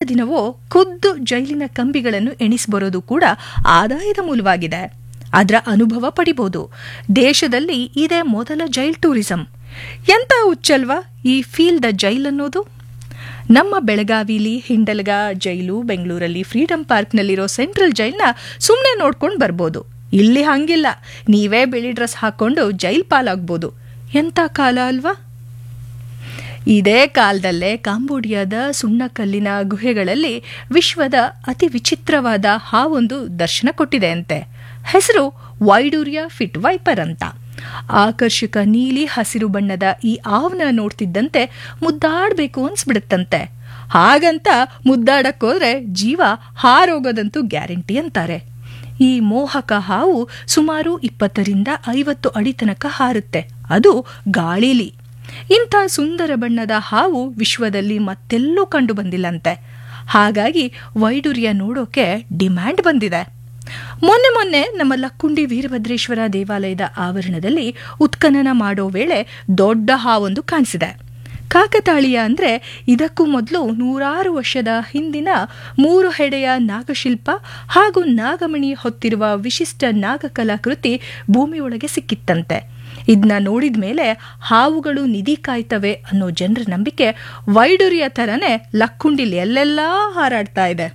ದಿನವೋ ಖುದ್ದು ಜೈಲಿನ ಕಂಬಿಗಳನ್ನು ಎಣಿಸ್ಬರೋದು ಕೂಡ ಆದಾಯದ ಮೂಲವಾಗಿದೆ ಅದರ ಅನುಭವ ಪಡಿಬೋದು ದೇಶದಲ್ಲಿ ಇದೇ ಮೊದಲ ಜೈಲ್ ಟೂರಿಸಂ ಎಂತ ಹುಚ್ಚಲ್ವಾ ಈ ಫೀಲ್ ದ ಜೈಲ್ ಅನ್ನೋದು ನಮ್ಮ ಬೆಳಗಾವಿಲಿ ಹಿಂಡಲ್ಗ ಜೈಲು ಬೆಂಗಳೂರಲ್ಲಿ ಫ್ರೀಡಂ ಪಾರ್ಕ್ನಲ್ಲಿರೋ ಸೆಂಟ್ರಲ್ ಜೈಲ್ನ ಸುಮ್ಮನೆ ನೋಡ್ಕೊಂಡು ಬರ್ಬೋದು ಇಲ್ಲಿ ಹಂಗಿಲ್ಲ ನೀವೇ ಬಿಳಿ ಡ್ರೆಸ್ ಹಾಕೊಂಡು ಜೈಲ್ ಪಾಲಾಗ್ಬೋದು ಎಂಥ ಕಾಲ ಅಲ್ವಾ ಇದೇ ಕಾಲದಲ್ಲೇ ಕಾಂಬೋಡಿಯಾದ ಸುಣ್ಣಕಲ್ಲಿನ ಗುಹೆಗಳಲ್ಲಿ ವಿಶ್ವದ ಅತಿ ವಿಚಿತ್ರವಾದ ಹಾವೊಂದು ದರ್ಶನ ಕೊಟ್ಟಿದೆ ಅಂತೆ ಹೆಸರು ವೈಡೂರಿಯಾ ಫಿಟ್ ವೈಪರ್ ಅಂತ ಆಕರ್ಷಕ ನೀಲಿ ಹಸಿರು ಬಣ್ಣದ ಈ ಆವ್ನ ನೋಡ್ತಿದ್ದಂತೆ ಮುದ್ದಾಡಬೇಕು ಅನ್ಸ್ಬಿಡುತ್ತಂತೆ ಹಾಗಂತ ಮುದ್ದಾಡಕ್ಕೋದ್ರೆ ಜೀವ ಹಾರೋಗೋದಂತೂ ಗ್ಯಾರಂಟಿ ಅಂತಾರೆ ಈ ಮೋಹಕ ಹಾವು ಸುಮಾರು ಇಪ್ಪತ್ತರಿಂದ ಐವತ್ತು ಅಡಿ ತನಕ ಹಾರುತ್ತೆ ಅದು ಗಾಳಿಲಿ ಇಂಥ ಸುಂದರ ಬಣ್ಣದ ಹಾವು ವಿಶ್ವದಲ್ಲಿ ಮತ್ತೆಲ್ಲೂ ಕಂಡು ಬಂದಿಲ್ಲಂತೆ ಹಾಗಾಗಿ ವೈಡೂರ್ಯ ನೋಡೋಕೆ ಡಿಮ್ಯಾಂಡ್ ಬಂದಿದೆ ಮೊನ್ನೆ ಮೊನ್ನೆ ನಮ್ಮ ಲಕ್ಕುಂಡಿ ವೀರಭದ್ರೇಶ್ವರ ದೇವಾಲಯದ ಆವರಣದಲ್ಲಿ ಉತ್ಖನನ ಮಾಡೋ ವೇಳೆ ದೊಡ್ಡ ಹಾವೊಂದು ಕಾಣಿಸಿದೆ ಕಾಕತಾಳೀಯ ಅಂದ್ರೆ ಇದಕ್ಕೂ ಮೊದಲು ನೂರಾರು ವರ್ಷದ ಹಿಂದಿನ ಮೂರು ಹೆಡೆಯ ನಾಗಶಿಲ್ಪ ಹಾಗೂ ನಾಗಮಣಿ ಹೊತ್ತಿರುವ ವಿಶಿಷ್ಟ ನಾಗಕಲಾಕೃತಿ ಭೂಮಿಯೊಳಗೆ ಸಿಕ್ಕಿತ್ತಂತೆ ಇದನ್ನ ನೋಡಿದ ಮೇಲೆ ಹಾವುಗಳು ನಿಧಿ ಕಾಯ್ತವೆ ಅನ್ನೋ ಜನರ ನಂಬಿಕೆ ವೈಡೂರಿಯ ಥರನೇ ಲಕ್ಕುಂಡಿಲಿ ಎಲ್ಲೆಲ್ಲಾ ಹಾರಾಡ್ತಾ ಇದೆ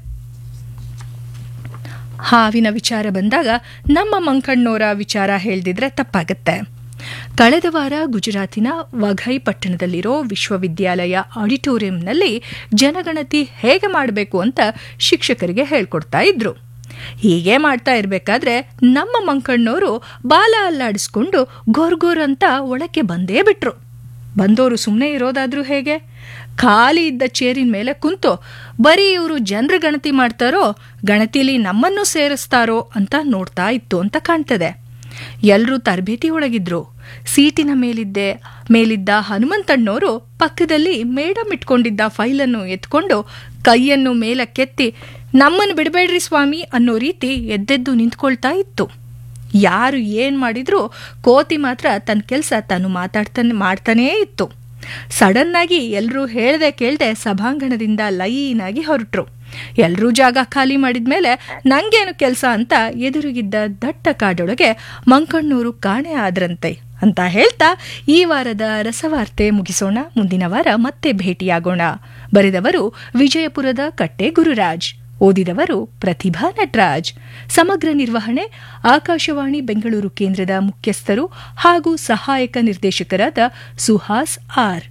ಹಾವಿನ ವಿಚಾರ ಬಂದಾಗ ನಮ್ಮ ಮಂಕಣ್ಣೋರ ವಿಚಾರ ಹೇಳ್ದಿದ್ರೆ ತಪ್ಪಾಗತ್ತೆ ಕಳೆದ ವಾರ ಗುಜರಾತಿನ ವಘೈ ಪಟ್ಟಣದಲ್ಲಿರೋ ವಿಶ್ವವಿದ್ಯಾಲಯ ಆಡಿಟೋರಿಯಂನಲ್ಲಿ ಜನಗಣತಿ ಹೇಗೆ ಮಾಡಬೇಕು ಅಂತ ಶಿಕ್ಷಕರಿಗೆ ಹೇಳ್ಕೊಡ್ತಾ ಇದ್ರು ಹೀಗೆ ಮಾಡ್ತಾ ಇರಬೇಕಾದ್ರೆ ನಮ್ಮ ಮಂಕಣ್ಣವರು ಬಾಲ ಅಲ್ಲಾಡಿಸ್ಕೊಂಡು ಗೋರ್ಗೋರ್ ಅಂತ ಒಳಕ್ಕೆ ಬಂದೇ ಬಿಟ್ರು ಬಂದವರು ಸುಮ್ಮನೆ ಇರೋದಾದ್ರೂ ಹೇಗೆ ಖಾಲಿ ಇದ್ದ ಚೇರಿನ ಮೇಲೆ ಕುಂತು ಬರೀ ಇವರು ಜನರ ಗಣತಿ ಮಾಡ್ತಾರೋ ಗಣತಿಲಿ ನಮ್ಮನ್ನು ಸೇರಿಸ್ತಾರೋ ಅಂತ ನೋಡ್ತಾ ಇತ್ತು ಅಂತ ಕಾಣ್ತದೆ ಎಲ್ಲರೂ ತರಬೇತಿ ಒಳಗಿದ್ರು ಸೀಟಿನ ಮೇಲಿದ್ದೆ ಮೇಲಿದ್ದ ಹನುಮಂತಣ್ಣವರು ಪಕ್ಕದಲ್ಲಿ ಮೇಡಮ್ ಇಟ್ಕೊಂಡಿದ್ದ ಫೈಲನ್ನು ಎತ್ಕೊಂಡು ಕೈಯನ್ನು ಮೇಲಕ್ಕೆತ್ತಿ ನಮ್ಮನ್ನು ಬಿಡಬೇಡ್ರಿ ಸ್ವಾಮಿ ಅನ್ನೋ ರೀತಿ ಎದ್ದೆದ್ದು ನಿಂತ್ಕೊಳ್ತಾ ಇತ್ತು ಯಾರು ಏನ್ ಮಾಡಿದ್ರೂ ಕೋತಿ ಮಾತ್ರ ತನ್ನ ಕೆಲಸ ತಾನು ಮಾತಾಡ್ತಾನೆ ಮಾಡ್ತಾನೇ ಇತ್ತು ಸಡನ್ ಆಗಿ ಎಲ್ಲರೂ ಹೇಳ್ದೆ ಕೇಳ್ದೆ ಸಭಾಂಗಣದಿಂದ ಲೈನಾಗಿ ಹೊರಟ್ರು ಎಲ್ಲರೂ ಜಾಗ ಖಾಲಿ ಮಾಡಿದ್ಮೇಲೆ ನಂಗೇನು ಕೆಲಸ ಅಂತ ಎದುರಿಗಿದ್ದ ದಟ್ಟ ಕಾಡೊಳಗೆ ಮಂಕಣ್ಣೂರು ಕಾಣೆ ಆದ್ರಂತೆ ಅಂತ ಹೇಳ್ತಾ ಈ ವಾರದ ರಸವಾರ್ತೆ ಮುಗಿಸೋಣ ಮುಂದಿನ ವಾರ ಮತ್ತೆ ಭೇಟಿಯಾಗೋಣ ಬರೆದವರು ವಿಜಯಪುರದ ಕಟ್ಟೆ ಗುರುರಾಜ್ ಓದಿದವರು ಪ್ರತಿಭಾ ನಟರಾಜ್ ಸಮಗ್ರ ನಿರ್ವಹಣೆ ಆಕಾಶವಾಣಿ ಬೆಂಗಳೂರು ಕೇಂದ್ರದ ಮುಖ್ಯಸ್ಥರು ಹಾಗೂ ಸಹಾಯಕ ನಿರ್ದೇಶಕರಾದ ಸುಹಾಸ್ ಆರ್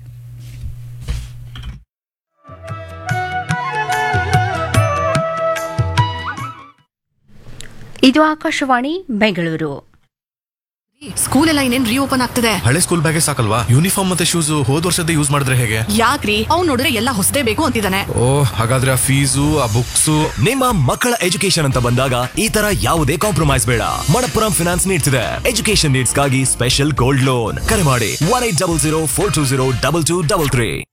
ಇದು ಆಕಾಶವಾಣಿ ಬೆಂಗಳೂರು ಸ್ಕೂಲ್ ಎಲ್ಲ ಇನ್ನೇನ್ ರೀಓಪನ್ ಆಗ್ತದೆ ಹಳೆ ಸ್ಕೂಲ್ ಬ್ಯಾಗೆ ಸಾಕಲ್ವಾ ಯೂನಿಫಾರ್ಮ್ ಮತ್ತೆ ಶೂಸ್ ಹೋದ್ ವರ್ಷದ ಯೂಸ್ ಮಾಡಿದ್ರೆ ಹೇಗೆ ಯಾಕ್ರಿ ಅವ್ನ್ ನೋಡಿದ್ರೆ ಎಲ್ಲ ಹೊಸದೇ ಬೇಕು ಅಂತಿದ್ದಾನೆ ಓ ಹಾಗಾದ್ರೆ ಆ ಫೀಸು ಆ ಬುಕ್ಸು ನಿಮ್ಮ ಮಕ್ಕಳ ಎಜುಕೇಶನ್ ಅಂತ ಬಂದಾಗ ಈ ತರ ಯಾವುದೇ ಕಾಂಪ್ರಮೈಸ್ ಬೇಡ ಮಣಪ್ಪುರಂ ಫಿನಾನ್ಸ್ ನೀಡ್ತಿದೆ ಎಜುಕೇಶನ್ ನೀಡ್ಸ್ಗಾಗಿ ಸ್ಪೆಷಲ್ ಗೋಲ್ಡ್ ಲೋನ್ ಕರೆ ಮಾಡಿ one eight double zero four two zero double two double three